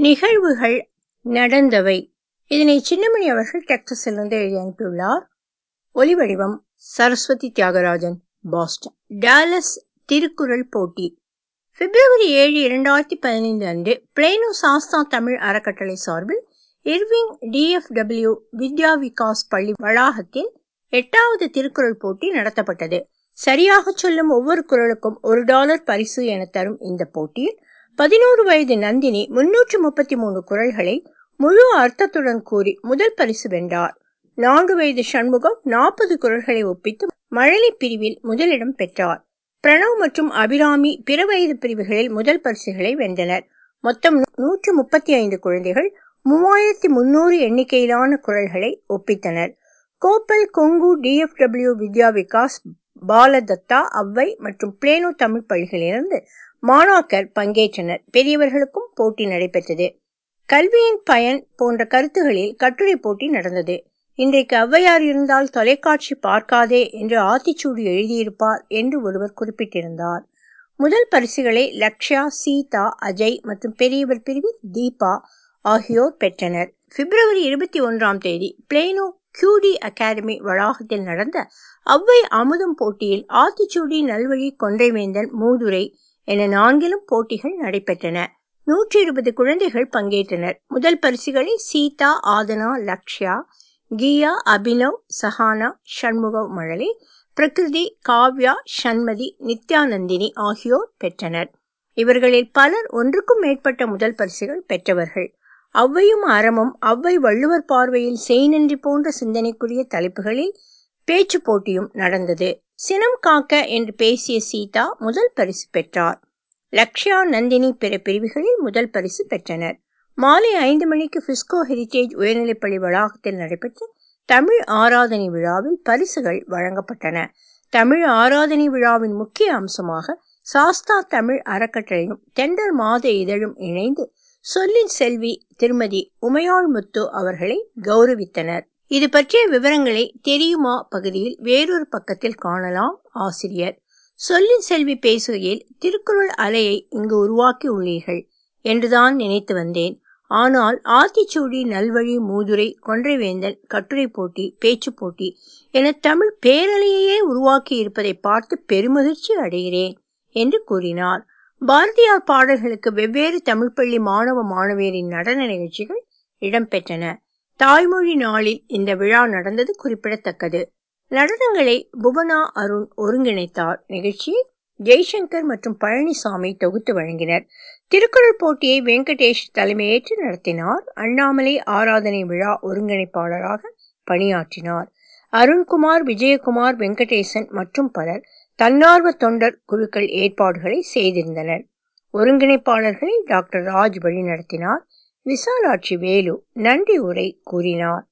நிகழ்வுகள் நடந்தவை இதனை சின்னமணி அவர்கள் டெக்சஸிலிருந்து எழுதி அனுப்பியுள்ளார் ஒலிவடிவம் சரஸ்வதி தியாகராஜன் பாஸ்டன் டாலஸ் திருக்குறள் போட்டி பிப்ரவரி ஏழு இரண்டாயிரத்தி பதினைந்து அன்று பிளேனோ சாஸ்தா தமிழ் அறக்கட்டளை சார்பில் இர்விங் டிஎஃப்டபிள்யூ வித்யா விகாஸ் பள்ளி வளாகத்தில் எட்டாவது திருக்குறள் போட்டி நடத்தப்பட்டது சரியாக சொல்லும் ஒவ்வொரு குரலுக்கும் ஒரு டாலர் பரிசு என தரும் இந்த போட்டியில் பதினோரு வயது நந்தினி முன்னூற்று முப்பத்தி மூணு குரல்களை முழு அர்த்தத்துடன் கூறி முதல் பரிசு வென்றார் நான்கு வயது சண்முகம் நாற்பது குரல்களை ஒப்பித்து மழலை பிரிவில் முதலிடம் பெற்றார் பிரணவ் மற்றும் அபிராமி பிற வயது பிரிவுகளில் முதல் பரிசுகளை வென்றனர் மொத்தம் நூற்று முப்பத்தி ஐந்து குழந்தைகள் மூவாயிரத்தி முன்னூறு எண்ணிக்கையிலான குரல்களை ஒப்பித்தனர் கோப்பல் கொங்கு டிஎஃப்டபிள்யூ வித்யா விகாஸ் பாலதத்தா அவ்வை மற்றும் பிளேனோ தமிழ் பள்ளிகளிலிருந்து மாணாக்கர் பங்கேற்றனர் பெரியவர்களுக்கும் போட்டி நடைபெற்றது கல்வியின் பயன் போன்ற கருத்துகளில் கட்டுரை போட்டி நடந்தது இன்றைக்கு ஔவையார் இருந்தால் தொலைக்காட்சி பார்க்காதே என்று ஆத்திச்சூடி எழுதியிருப்பார் என்று ஒருவர் குறிப்பிட்டிருந்தார் முதல் பரிசுகளை லக்ஷயா சீதா அஜய் மற்றும் பெரியவர் பிரிவில் தீபா ஆகியோர் பெற்றனர் பிப்ரவரி இருபத்தி ஒன்றாம் தேதி பிளேனோ கியூடி அகாடமி வளாகத்தில் நடந்த அவ்வை அமுதம் போட்டியில் ஆத்திச்சூடி நல்வழி கொன்றைவேந்தன் மூதுரை என நான்கிலும் போட்டிகள் நடைபெற்றன நூற்றி இருபது குழந்தைகள் பங்கேற்றனர் முதல் பரிசுகளை சீதா ஆதனா லக்ஷ்யா கியா அபினவ் சஹானா சண்முகவ் மழலை பிரகிருதி காவ்யா சண்மதி நித்யானந்தினி ஆகியோர் பெற்றனர் இவர்களில் பலர் ஒன்றுக்கும் மேற்பட்ட முதல் பரிசுகள் பெற்றவர்கள் அவ்வையும் அறமும் அவ்வை வள்ளுவர் பார்வையில் செய்நன்றி போன்ற சிந்தனைக்குரிய தலைப்புகளில் பேச்சு போட்டியும் நடந்தது சினம் காக்க என்று பேசிய சீதா முதல் பரிசு பெற்றார் லக்ஷ்யா நந்தினி பிற பிரிவுகளில் முதல் பரிசு பெற்றனர் மாலை ஐந்து மணிக்கு பிஸ்கோ ஹெரிடேஜ் உயர்நிலைப்பள்ளி வளாகத்தில் நடைபெற்ற தமிழ் ஆராதனை விழாவில் பரிசுகள் வழங்கப்பட்டன தமிழ் ஆராதனை விழாவின் முக்கிய அம்சமாக சாஸ்தா தமிழ் அறக்கட்டளையும் தெண்டர் மாத இதழும் இணைந்து சொல்லின் செல்வி திருமதி உமையாள் முத்து அவர்களை கௌரவித்தனர் இது பற்றிய விவரங்களை தெரியுமா பகுதியில் வேறொரு பக்கத்தில் காணலாம் ஆசிரியர் சொல்லின் செல்வி பேசுகையில் திருக்குறள் அலையை இங்கு உருவாக்கி உள்ளீர்கள் என்றுதான் நினைத்து வந்தேன் ஆனால் ஆத்திச்சூடி நல்வழி மூதுரை கொன்றைவேந்தன் கட்டுரை போட்டி பேச்சு போட்டி என தமிழ் பேரலையே உருவாக்கி இருப்பதை பார்த்து பெருமகிழ்ச்சி அடைகிறேன் என்று கூறினார் பாரதியார் பாடல்களுக்கு வெவ்வேறு தமிழ் பள்ளி மாணவ மாணவியரின் நடன நிகழ்ச்சிகள் இடம்பெற்றன தாய்மொழி நாளில் இந்த விழா நடந்தது குறிப்பிடத்தக்கது நடனங்களை புவனா அருண் ஒருங்கிணைத்தார் நிகழ்ச்சியை ஜெய்சங்கர் மற்றும் பழனிசாமி தொகுத்து வழங்கினர் திருக்குறள் போட்டியை வெங்கடேஷ் தலைமையேற்று நடத்தினார் அண்ணாமலை ஆராதனை விழா ஒருங்கிணைப்பாளராக பணியாற்றினார் அருண்குமார் விஜயகுமார் வெங்கடேசன் மற்றும் பலர் தன்னார்வ தொண்டர் குழுக்கள் ஏற்பாடுகளை செய்திருந்தனர் ஒருங்கிணைப்பாளர்களை டாக்டர் ராஜ் வழிநடத்தினார் விசாலாட்சி வேலு நன்றி உரை கூறினார்